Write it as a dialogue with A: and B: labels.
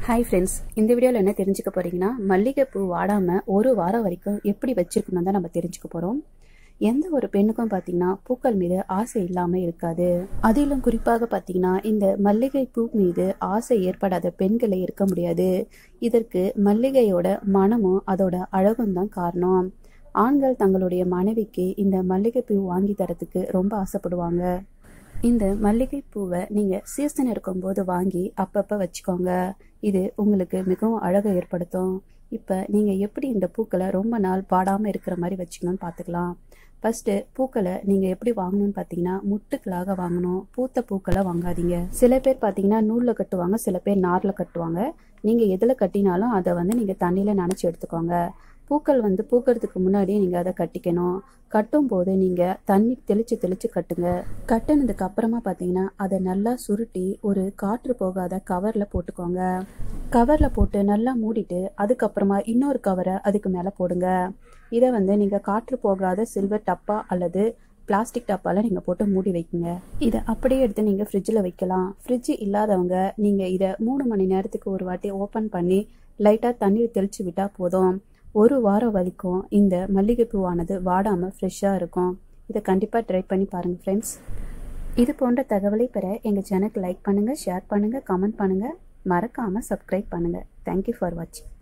A: hi friends இந்த வீடியோவில் என்ன தெரிஞ்சுக்க போறீங்கன்னா மல்லிகைப்பூ வாடாமல் ஒரு வாரம் வரைக்கும் எப்படி வச்சிருக்கணும் தான் நம்ம தெரிஞ்சுக்க போகிறோம் எந்த ஒரு பெண்ணுக்கும் பார்த்தீங்கன்னா பூக்கள் மீது ஆசை இல்லாமல் இருக்காது அதிலும் குறிப்பாக பார்த்தீங்கன்னா இந்த மல்லிகைப்பூ மீது ஆசை ஏற்படாத பெண்களே இருக்க முடியாது இதற்கு மல்லிகையோட மனமும் அதோட அழகும் தான் காரணம் ஆண்கள் தங்களுடைய மனைவிக்கு இந்த மல்லிகைப்பூ வாங்கி தரத்துக்கு ரொம்ப ஆசைப்படுவாங்க இந்த மல்லிகை பூவை நீங்கள் சீசன் இருக்கும்போது வாங்கி அப்பப்போ வச்சுக்கோங்க இது உங்களுக்கு மிகவும் அழகை ஏற்படுத்தும் இப்போ நீங்கள் எப்படி இந்த பூக்களை ரொம்ப நாள் பாடாமல் இருக்கிற மாதிரி வச்சுக்கணும்னு பார்த்துக்கலாம் ஃபஸ்ட்டு பூக்களை நீங்கள் எப்படி வாங்கணும்னு பார்த்தீங்கன்னா முட்டுக்களாக வாங்கணும் பூத்த பூக்களை வாங்காதீங்க சில பேர் பார்த்தீங்கன்னா நூலில் கட்டுவாங்க சில பேர் நாரில் கட்டுவாங்க நீங்கள் எதில் கட்டினாலும் அதை வந்து நீங்கள் தண்ணியில் நனைச்சி எடுத்துக்கோங்க பூக்கள் வந்து பூக்கிறதுக்கு முன்னாடியே நீங்கள் அதை கட்டிக்கணும் கட்டும் போது நீங்கள் தண்ணி தெளித்து தெளித்து கட்டுங்க கட்டினதுக்கு அப்புறமா பார்த்தீங்கன்னா அதை நல்லா சுருட்டி ஒரு காற்று போகாத கவரில் போட்டுக்கோங்க கவரில் போட்டு நல்லா மூடிட்டு அதுக்கப்புறமா இன்னொரு கவரை அதுக்கு மேலே போடுங்க இதை வந்து நீங்கள் காற்று போகாத சில்வர் டப்பா அல்லது பிளாஸ்டிக் டப்பால நீங்கள் போட்டு மூடி வைக்குங்க இதை அப்படியே எடுத்து நீங்கள் ஃப்ரிட்ஜில் வைக்கலாம் ஃப்ரிட்ஜ் இல்லாதவங்க நீங்கள் இதை மூணு மணி நேரத்துக்கு ஒரு வாட்டி ஓப்பன் பண்ணி லைட்டாக தண்ணீர் தெளித்து விட்டால் போதும் ஒரு வாரம் வரைக்கும் இந்த மல்லிகைப்பூவானது வாடாமல் ஃப்ரெஷ்ஷாக இருக்கும் இதை கண்டிப்பாக ட்ரை பண்ணி பாருங்கள் ஃப்ரெண்ட்ஸ் இது போன்ற தகவலை பெற எங்கள் சேனலுக்கு லைக் பண்ணுங்கள் ஷேர் பண்ணுங்கள் கமெண்ட் பண்ணுங்கள் மறக்காமல் சப்ஸ்கிரைப் பண்ணுங்கள் தேங்க்யூ ஃபார் வாட்சிங்